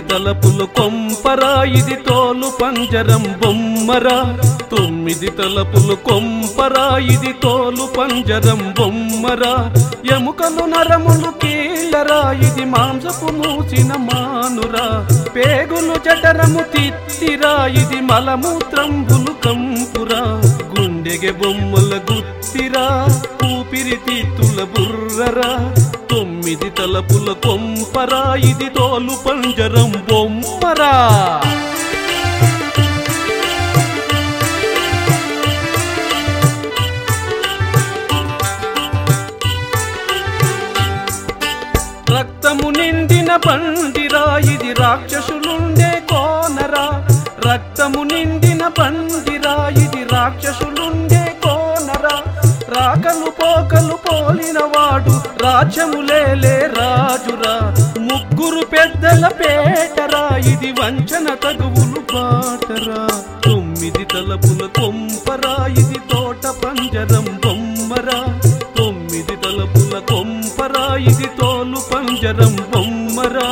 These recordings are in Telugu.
తొమ్మిది తలపులు కొంపరా ఇది తోలు పంజరం బొమ్మరా తొమ్మిది తలపులు కొంపరా ఇది తోలు పంజరం బొమ్మరా ఎముకలు నరములు కీళ్ళరా ఇది మాంసపు మూసిన మానురా పేగులు జఠరము తిత్తిరా ఇది మలమూత్రంబులు కంపురా గుండెగె బొమ్మల గుత్తిరా ఊపిరి తిత్తుల బుర్రరా తొమ్మిది తలపుల కొంపరా ఇది తోలు పంజరం బొమ్మరా రక్తము నిండిన బండిరా ఇది రాక్షసులుండే కోనరా రక్తము నిండిన బండిరా ఇది రాక్షసులుండే కోనరా రాకలు పోకలు పోలిన వాడు రాజ్యములేలే రాజురా ముగ్గురు పెద్దల పేటరా ఇది వంచన తగువులు బాటరా తొమ్మిది తలపుల కొంపరా ఇది తోట పంజరం బొమ్మరా తొమ్మిది తలపుల కొంపరా ఇది తోలు పంజరం బొమ్మరా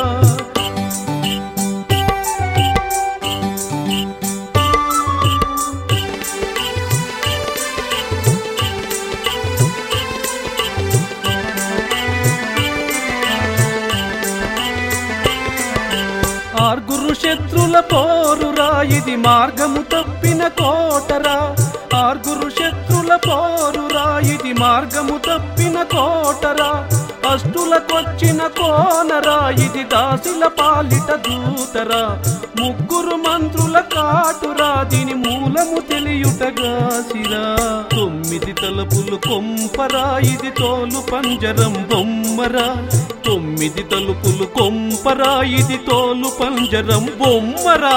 ఆర్గురు శత్రుల పోరురా ఇది మార్గము తప్పిన కోటరా ఆర్గురు శత్రుల పోరురా ఇది మార్గము తప్పిన కోటరా అష్టులకొచ్చిన కోనరా ఇది దాసుల పాలిట దూతరా ముగ్గురు మంత్రుల కాటురా దీని మూలము తెలియుటగాసిరా తొమ్మిది తలుపులు కొంపరా ఇది తోలు పంజరం బొమ్మరా తొమ్మిది తలుపులు కొంపరా ఇది తోలు పంజరం బొమ్మరా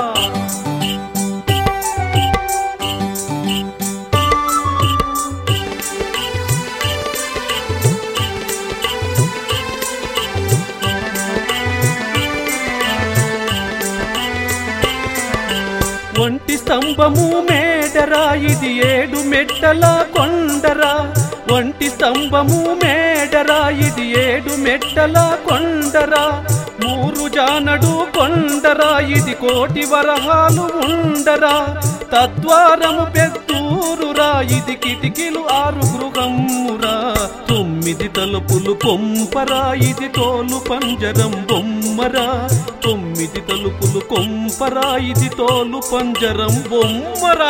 ఒంటి స్తంభము మేడరా ఇది ఏడు మెట్టల కొండరా ఒంటి స్తంభము మేడరా ఇది ఏడు మెట్టల కొండరా మూరు జానడు కొండరా ఇది కోటి వరహాలు ఉండరా తద్వారము పెద్దూరురా ఇది కిటికీలు ఆరు గృహమురా తొమ్మిది తలుపులు కొంపరా ఇది తోలు పంజరం బొమ్మరా తొమ్మిది తలుపులు కొంపరా ఇది తోలు పంజరం బొమ్మరా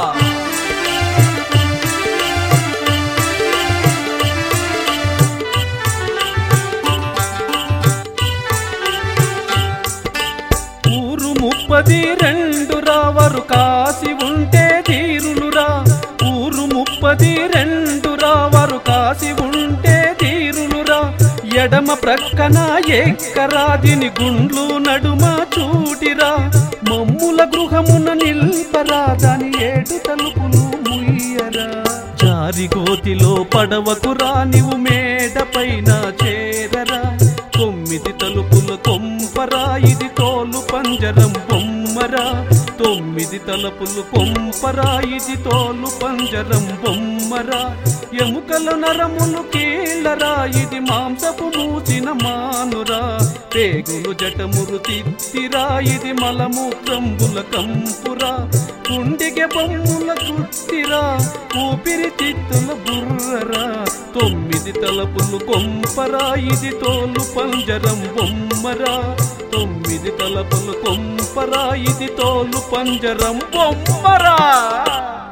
ఊరు ముప్పది రెండు రావరు కాసి ఉంటే తీరులురా ఊరు ముప్పది రెండు రావరు కాసి ఉంటే తీరులురా ఎడమ ప్రక్కన ఎక్కరాదిని గుండ్లు నడుమ చూటిరా మమ్ముల గృహమున నిల్పరా దాని ఏడు తలుపులు ముయ్యరా జారి గోతిలో పడవకు రానివు మేడ పైన చేరరా తొమ్మిది తలుపుల కొంపరా ఇది తోలు పంజరం బొమ్మరా తొమ్మిది తలుపులు కొంపరా ఇది తోలు పంజరం బొమ్మరా ఎముకల నరములు కీళ్ళరా ఇది మాంసపు మూసిన మానురా పేగులు జటమురు తిత్తిరా ఇది మలమూత్రంబుల కంపురా కుండిగె బొమ్ముల కుట్టిరా ఊపిరి తిత్తుల బుర్రరా తొమ్మిది తలపులు కొంపరా ఇది తోలు పంజరం బొమ్మరా తొమ్మిది తలపులు కొంపరా ఇది తోలు పంజరం బొమ్మరా